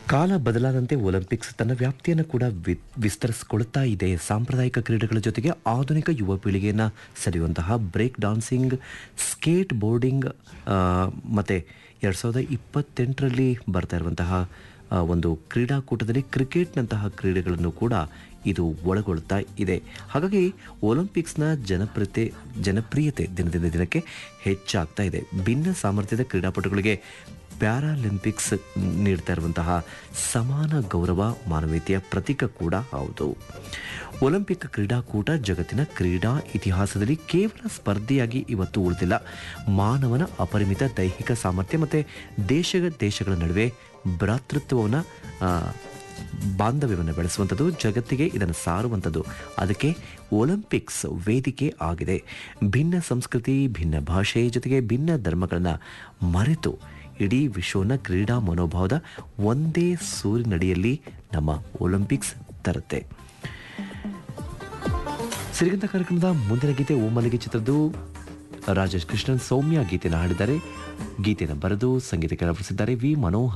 ಕಾಲ ಬದಲಾದಂತೆ ಒಲಿಂಪಿಕ್ಸ್ ತನ್ನ ವ್ಯಾಪ್ತಿಯನ್ನು ಕೂಡ ವಿ- ವಿಸ್ತರಿಸಿಕೊಳ್ಳುತ್ತಾ ಇದೆ ಸಾಂಪ್ರದಾಯಿಕ ಕ್ರೀಡೆಗಳ ಜೊತೆಗೆ ಆಧುನಿಕ ಯುವ ಪೀಳಿಗೆಯನ್ನು ಸೆಳೆಯುವಂತಹ ಬ್ರೇಕ್ ಡಾನ್ಸಿಂಗ್ ಸ್ಕೇಟ್ ಬೋರ್ಡಿಂಗ್ ಮತ್ತು ಎರಡು ಸಾವಿರದ ಇಪ್ಪತ್ತೆಂಟರಲ್ಲಿ ಬರ್ತಾ ಇರುವಂತಹ ಆ, ಒಂದು ಕ್ರೀಡಾಕೂಟದಲ್ಲಿ ಕ್ರಿಕೆಟ್ನಂತಹ ಕ್ರೀಡೆಗಳನ್ನು ಕೂಡ ಇದು ಒಳಗೊಳ್ತಾ ಇದೆ ಹಾಗಾಗಿ ಒಲಿಂಪಿಕ್ಸ್ನ ಜನಪ್ರಿಯತೆ ಜನಪ್ರಿಯತೆ ದಿನದಿಂದ ದಿನಕ್ಕೆ ಹೆಚ್ಚಾಗ್ತಾ ಇದೆ ಭಿನ್ನ ಸಾಮರ್ಥ್ಯದ ಕ್ರೀಡಾಪಟುಗಳಿಗೆ ಪ್ಯಾರಾಲಿಂಪಿಕ್ಸ್ ನೀಡ್ತಾ ಇರುವಂತಹ ಸಮಾನ ಗೌರವ ಮಾನವೀಯತೆಯ ಪ್ರತೀಕ ಕೂಡ ಹೌದು ಒಲಿಂಪಿಕ್ ಕ್ರೀಡಾಕೂಟ ಜಗತ್ತಿನ ಕ್ರೀಡಾ ಇತಿಹಾಸದಲ್ಲಿ ಕೇವಲ ಸ್ಪರ್ಧೆಯಾಗಿ ಇವತ್ತು ಉಳಿದಿಲ್ಲ ಮಾನವನ ಅಪರಿಮಿತ ದೈಹಿಕ ಸಾಮರ್ಥ್ಯ ಮತ್ತು ದೇಶ ದೇಶಗಳ ನಡುವೆ ಭ್ರಾತೃತ್ವವನ್ನು ಬಾಂಧವ್ಯವನ್ನು ಬೆಳೆಸುವಂಥದ್ದು ಜಗತ್ತಿಗೆ ಇದನ್ನು ಸಾರುವಂಥದ್ದು ಅದಕ್ಕೆ ಒಲಿಂಪಿಕ್ಸ್ ವೇದಿಕೆ ಆಗಿದೆ ಭಿನ್ನ ಸಂಸ್ಕೃತಿ ಭಿನ್ನ ಭಾಷೆ ಜೊತೆಗೆ ಭಿನ್ನ ಧರ್ಮಗಳನ್ನು ಮರೆತು ಇಡೀ ವಿಶ್ವವನ್ನು ಕ್ರೀಡಾ ಮನೋಭಾವದ ಒಂದೇ ಸೂರಿನಡಿಯಲ್ಲಿ ನಮ್ಮ ಒಲಿಂಪಿಕ್ಸ್ ತರುತ್ತೆ ಸಿರಿಗಂಧ ಕಾರ್ಯಕ್ರಮದ ಮುಂದಿನ ಗೀತೆ ಓಮಲಿಗೆ ಚಿತ್ರದ್ದು ರಾಜೇಶ್ ಕೃಷ್ಣನ್ ಸೌಮ್ಯ ಗೀತೆಯನ್ನು ಹಾಡಿದ್ದಾರೆ ಗೀತೆಯನ್ನು ಬರೆದು ಸಂಗೀತಕ್ಕೆ ಅಳವಡಿಸಿದ್ದಾರೆ ವಿ ಮನೋಹರ್